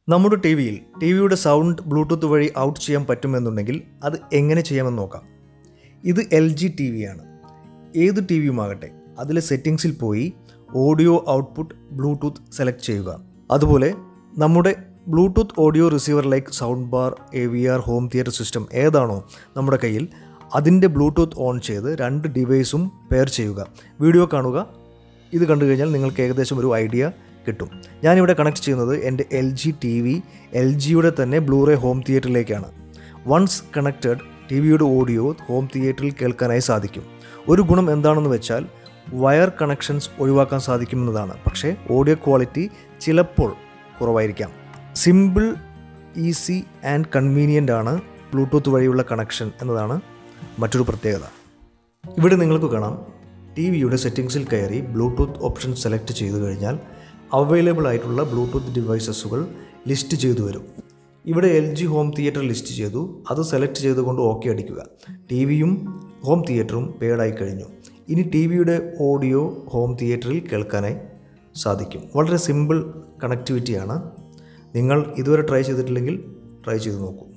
നമ്മുടെ ടി വിയിൽ ടി വിയുടെ സൗണ്ട് ബ്ലൂടൂത്ത് വഴി ഔട്ട് ചെയ്യാൻ പറ്റുമെന്നുണ്ടെങ്കിൽ അത് എങ്ങനെ ചെയ്യാമെന്ന് നോക്കാം ഇത് എൽ ജി ടി വിയാണ് ഏത് ടി വിയുമാകട്ടെ അതിലെ സെറ്റിങ്സിൽ പോയി ഓഡിയോ ഔട്ട്പുട്ട് ബ്ലൂടൂത്ത് സെലക്ട് ചെയ്യുക അതുപോലെ നമ്മുടെ Bluetooth audio receiver like sound bar A V R home theatre system ഏതാണോ നമ്മുടെ കയ്യിൽ അതിൻ്റെ ബ്ലൂടൂത്ത് ഓൺ ചെയ്ത് രണ്ട് ഡിവൈസും പെയർ ചെയ്യുക വീഡിയോ കാണുക ഇത് കണ്ടു കഴിഞ്ഞാൽ നിങ്ങൾക്ക് ഏകദേശം ഒരു ഐഡിയ കിട്ടും ഞാനിവിടെ കണക്ട് ചെയ്യുന്നത് എൻ്റെ L G T V L ജിയുടെ തന്നെ ബ്ലൂറേ ഹോം തിയേറ്ററിലേക്കാണ് വൺസ് കണക്റ്റഡ് ടി വിയുടെ ഓഡിയോ ഹോം തിയേറ്ററിൽ കേൾക്കാനായി സാധിക്കും ഒരു ഗുണം എന്താണെന്ന് വെച്ചാൽ വയർ കണക്ഷൻസ് ഒഴിവാക്കാൻ സാധിക്കുമെന്നതാണ് പക്ഷേ ഓഡിയോ ക്വാളിറ്റി ചിലപ്പോൾ കുറവായിരിക്കാം സിമ്പിൾ ഈസി ആൻഡ് കൺവീനിയൻ്റ് ആണ് ബ്ലൂടൂത്ത് വഴിയുള്ള കണക്ഷൻ എന്നതാണ് മറ്റൊരു പ്രത്യേകത ഇവിടെ നിങ്ങൾക്ക് കാണാം ടി വിയുടെ സെറ്റിങ്സിൽ കയറി ബ്ലൂടൂത്ത് ഓപ്ഷൻ സെലക്ട് ചെയ്തു കഴിഞ്ഞാൽ അവൈലബിൾ ആയിട്ടുള്ള ബ്ലൂടൂത്ത് ഡിവൈസസുകൾ ലിസ്റ്റ് ചെയ്തു വരും ഇവിടെ L G home theatre list ചെയ്തു അത് സെലക്ട് ചെയ്തുകൊണ്ട് ഓക്കെ അടിക്കുക ടി വിയും ഹോം തിയേറ്ററും പേഡായി കഴിഞ്ഞു ഇനി ടി വിയുടെ ഓഡിയോ ഹോം തിയേറ്ററിൽ കേൾക്കാനായി സാധിക്കും വളരെ സിമ്പിൾ കണക്ടിവിറ്റിയാണ് നിങ്ങൾ ഇതുവരെ ട്രൈ ചെയ്തിട്ടില്ലെങ്കിൽ ട്രൈ ചെയ്ത് നോക്കൂ